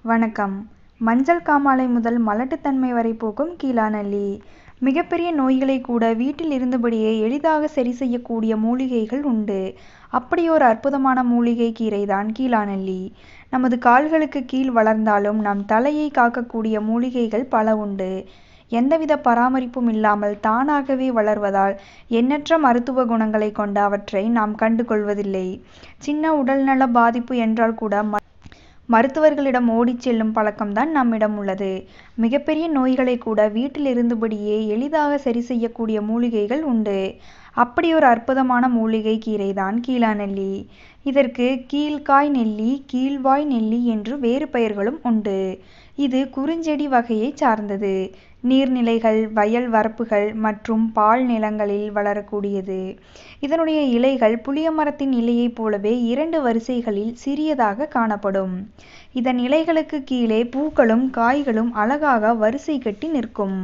வணக்கம் மஞ்சள் காமாலை முதல் மலட்டுத்தன்மை வரை போக்கும் கீழாநெல்லி மிகப்பெரிய நோய்களை கூட வீட்டில் இருந்தபடியே எளிதாக சரி செய்யக்கூடிய மூலிகைகள் உண்டு அப்படியோர் அற்புதமான மூலிகை கீரைதான் கீழாநெல்லி நமது கால்களுக்கு கீழ் வளர்ந்தாலும் நம் தலையை காக்கக்கூடிய மூலிகைகள் பல உண்டு எந்தவித பராமரிப்பும் இல்லாமல் தானாகவே வளர்வதால் எண்ணற்ற மருத்துவ குணங்களை கொண்ட அவற்றை நாம் கண்டு கொள்வதில்லை சின்ன உடல்நல பாதிப்பு என்றால் கூட மருத்துவர்களிடம் ஓடிச் செல்லும் பழக்கம்தான் நம்மிடம் உள்ளது மிகப்பெரிய நோய்களை கூட வீட்டில் இருந்தபடியே எளிதாக சரி செய்யக்கூடிய மூலிகைகள் உண்டு அப்படியொரு அற்புதமான மூலிகை கீரைதான் கீழாநெல்லி இதற்கு கீழ்காய் நெல்லி கீழ்வாய் நெல்லி என்று வேறு பெயர்களும் உண்டு இது குறுஞ்செடி வகையைச் சார்ந்தது நீர்நிலைகள் வயல் வரப்புகள் மற்றும் பால் நிலங்களில் வளரக்கூடியது இதனுடைய இலைகள் புளிய மரத்தின் இலையைப் போலவே இரண்டு வரிசைகளில் சிறியதாக காணப்படும் இதன் இலைகளுக்கு கீழே பூக்களும் காய்களும் அழகாக வரிசை கட்டி நிற்கும்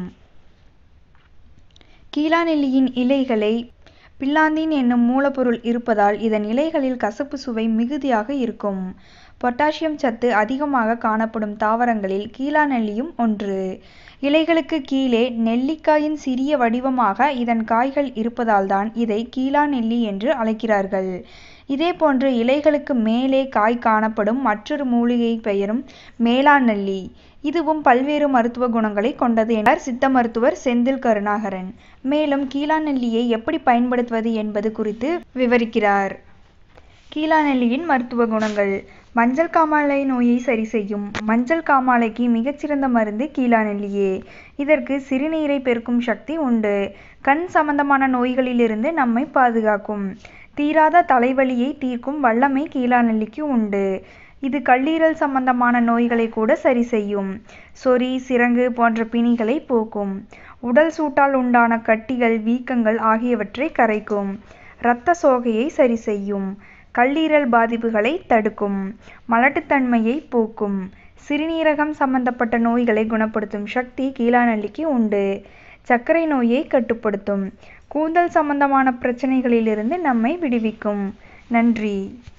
கீழாநெல்லியின் இலைகளை பில்லாந்தீன் என்னும் மூலப்பொருள் இருப்பதால் இதன் இலைகளில் கசப்பு சுவை மிகுதியாக இருக்கும் பொட்டாசியம் சத்து அதிகமாக காணப்படும் தாவரங்களில் கீழாநெல்லியும் ஒன்று இலைகளுக்கு கீழே நெல்லிக்காயின் சிறிய வடிவமாக இதன் காய்கள் இருப்பதால்தான் இதை கீழாநெல்லி என்று அழைக்கிறார்கள் இதேபோன்று இலைகளுக்கு மேலே காய் காணப்படும் மற்றொரு மூலிகை பெயரும் மேலாநெல்லி இதுவும் பல்வேறு மருத்துவ குணங்களை கொண்டது என்றார் சித்த மருத்துவர் செந்தில் கருணாகரன் மேலும் கீழாநெல்லியை எப்படி பயன்படுத்துவது என்பது குறித்து விவரிக்கிறார் கீழாநெல்லியின் மருத்துவ குணங்கள் மஞ்சள் காமாலை நோயை சரி செய்யும் மஞ்சள் காமாலைக்கு மிகச்சிறந்த மருந்து கீழாநெல்லியே இதற்கு சிறுநீரை பெருக்கும் சக்தி உண்டு கண் சம்பந்தமான நோய்களிலிருந்து நம்மை பாதுகாக்கும் தீராத தலைவலியை தீர்க்கும் வல்லமை கீழாநெல்லிக்கு உண்டு இது கல்லீரல் சம்பந்தமான நோய்களை கூட சரி செய்யும் சொறி சிரங்கு போன்ற பிணிகளை போக்கும் உடல் சூட்டால் உண்டான கட்டிகள் வீக்கங்கள் ஆகியவற்றை கரைக்கும் இரத்த சோகையை சரி செய்யும் கல்லீரல் பாதிப்புகளை தடுக்கும் மலட்டுத்தன்மையை போக்கும் சிறுநீரகம் சம்பந்தப்பட்ட நோய்களை குணப்படுத்தும் சக்தி கீழாநெல்லிக்கு உண்டு சர்க்கரை நோயை கட்டுப்படுத்தும் கூந்தல் சம்பந்தமான பிரச்சனைகளிலிருந்து நம்மை விடுவிக்கும் நன்றி